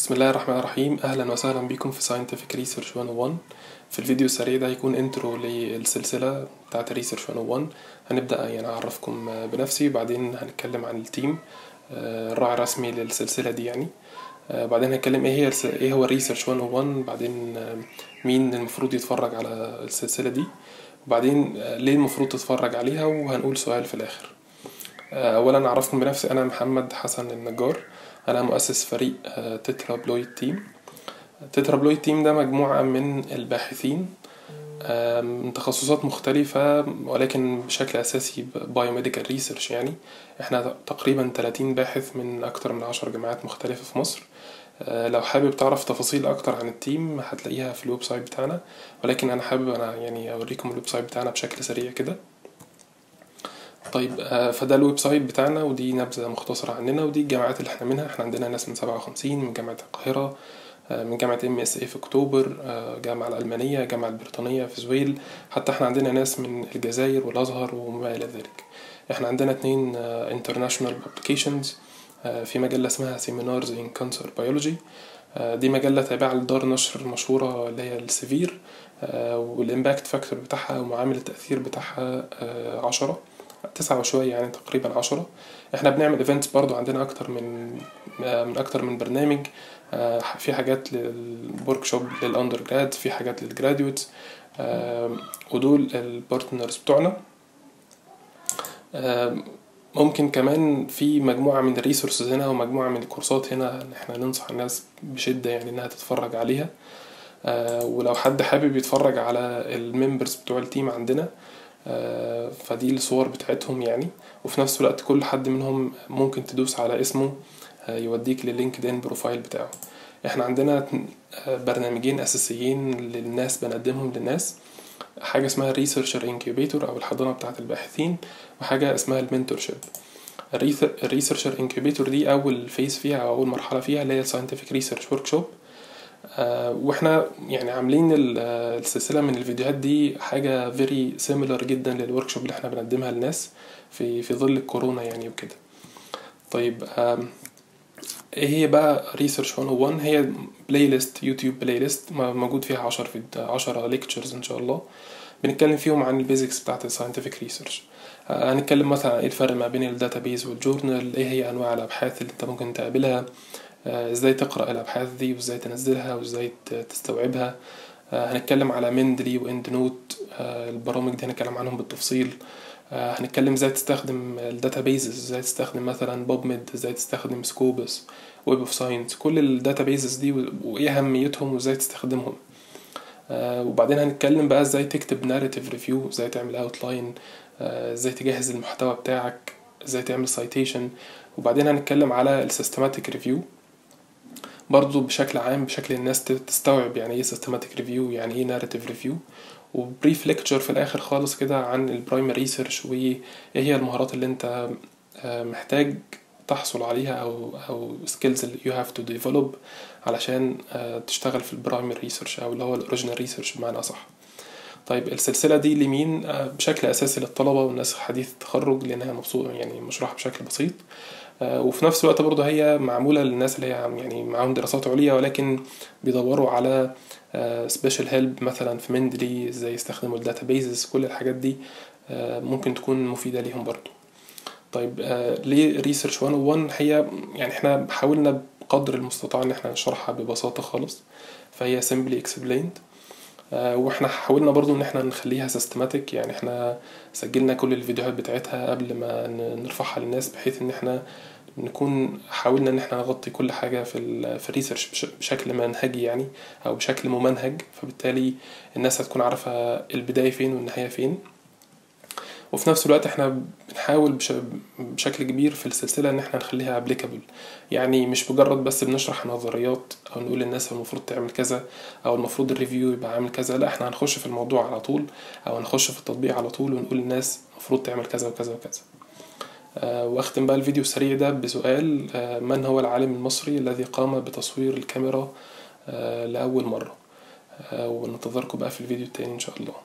بسم الله الرحمن الرحيم اهلا وسهلا بكم في Scientific Research 101 في الفيديو السريع ده هيكون انترو للسلسلة بتاعة Research 101 هنبدأ يعني اعرفكم بنفسي بعدين هنتكلم عن التيم الراعي الرسمي للسلسلة دي يعني بعدين هنتكلم ايه هي ايه هو Research 101 بعدين مين المفروض يتفرج على السلسلة دي وبعدين ليه المفروض تتفرج عليها وهنقول سؤال في الاخر اولا اعرفكم بنفسي انا محمد حسن النجار انا مؤسس فريق تترا بلويد تيم تترا بلويد تيم ده مجموعة من الباحثين من تخصصات مختلفة ولكن بشكل أساسي بايوميديكال ريسيرش يعني احنا تقريبا 30 باحث من أكتر من عشر جامعات مختلفة في مصر لو حابب تعرف تفاصيل أكتر عن التيم هتلاقيها في الويب سايت بتاعنا ولكن أنا حابب أنا يعني أوريكم الويب سايت بتاعنا بشكل سريع كده طيب فده الويب سايت بتاعنا ودي نبذة مختصرة عننا ودي الجامعات اللي احنا منها احنا عندنا ناس من سبعة وخمسين من جامعة القاهرة من جامعة ام اس اي في اكتوبر جامعة الألمانية جامعة البريطانية في زويل حتى احنا عندنا ناس من الجزائر والأزهر وما إلى ذلك احنا عندنا اتنين international publications في مجلة اسمها seminars in cancer biology دي مجلة تابعة لدار نشر المشهورة اللي هي السيفير والإمباكت فاكتور بتاعها ومعامل التأثير بتاعها عشرة تسعة وشوية يعني تقريبا عشرة احنا بنعمل ايفنتس برضو عندنا اكتر من من اكتر من برنامج في حاجات للورك شوب للاندر جراد في حاجات للجراديويتس ودول البارتنرز بتوعنا ممكن كمان في مجموعة من الريسورسز هنا ومجموعة من الكورسات هنا ان احنا ننصح الناس بشدة يعني انها تتفرج عليها ولو حد حابب يتفرج على الممبرز بتوع التيم عندنا فدي الصور بتاعتهم يعني وفي نفس الوقت كل حد منهم ممكن تدوس على اسمه يوديك للينكدين بروفايل بتاعه احنا عندنا برنامجين اساسيين للناس بنقدمهم للناس حاجة اسمها الريسيرشر انكيوبيتور او الحضانة بتاعة الباحثين وحاجة اسمها المنتورشيب الريسيرشر انكيوبيتور دي اول فيز فيها او اول مرحلة فيها اللي هي الساينتفك ريسيرش ورك شوب واحنا يعني عاملين السلسله من الفيديوهات دي حاجه فيري سيميلر جدا للورك شوب اللي احنا بنقدمها للناس في في ظل الكورونا يعني وكده طيب ايه هي بقى ريسيرش 101 هي بلاي ليست يوتيوب بلاي ليست موجود فيها 10 في 10 ليكتشرز ان شاء الله بنتكلم فيهم عن البيزكس بتاعت الساينتفك ريسيرش هنتكلم مثلا ايه الفرق ما بين الداتابيز والجورنال ايه هي انواع الابحاث اللي انت ممكن تقابلها ازاي تقرا الابحاث دي وازاي تنزلها وازاي تستوعبها هنتكلم على مندلي واند نوت البرامج دي هنتكلم عنهم بالتفصيل هنتكلم ازاي تستخدم الداتابيزز ازاي تستخدم مثلا بوبميد ازاي تستخدم سكوبس ويب اوف ساينس كل الداتابيزز دي وايه اهميتهم وازاي تستخدمهم وبعدين هنتكلم بقى ازاي تكتب ناريتيف ريفيو ازاي تعمل اوتلاين ازاي تجهز المحتوى بتاعك ازاي تعمل سايتيشن وبعدين هنتكلم على السيستماتيك ريفيو برضو بشكل عام بشكل الناس تستوعب يعني ايه سيستماتيك ريفيو يعني ايه ناريتيف ريفيو وبريف ليكتشر في الاخر خالص كده عن البرايمري ريسيرش وايه هي المهارات اللي انت محتاج تحصل عليها او او سكيلز اللي يو هاف تو ديفلوب علشان تشتغل في البرايمري ريسيرش او اللي هو الاوريجينال ريسيرش بمعنى صح طيب السلسلة دي لمين بشكل أساسي للطلبة والناس حديث التخرج لأنها مبسوطة يعني مشروحة بشكل بسيط وفي نفس الوقت برضه هي معمولة للناس اللي هي يعني معاهم دراسات عليا ولكن بيدوروا على سبيشال هيلب مثلا في مندلي ازاي يستخدموا الداتابيزز كل الحاجات دي ممكن تكون مفيدة ليهم برضه طيب ليه ريسيرش 101 هي يعني احنا حاولنا بقدر المستطاع ان احنا نشرحها ببساطة خالص فهي simply explained واحنا حاولنا برضو ان احنا نخليها سيستماتيك يعني احنا سجلنا كل الفيديوهات بتاعتها قبل ما نرفعها للناس بحيث ان احنا نكون حاولنا ان احنا نغطي كل حاجه في ال في الريسيرش بشكل منهجي يعني او بشكل ممنهج فبالتالي الناس هتكون عارفه البدايه فين والنهايه فين وفي نفس الوقت احنا بنحاول بشكل كبير في السلسله ان احنا نخليها ابليكابل يعني مش مجرد بس بنشرح نظريات او نقول للناس المفروض تعمل كذا او المفروض الريفيو يبقى عامل كذا لا احنا هنخش في الموضوع على طول او هنخش في التطبيق على طول ونقول للناس المفروض تعمل كذا وكذا وكذا أه واختم بقى الفيديو السريع ده بسؤال أه من هو العالم المصري الذي قام بتصوير الكاميرا أه لأول مرة وننتظركم بقى في الفيديو التاني إن شاء الله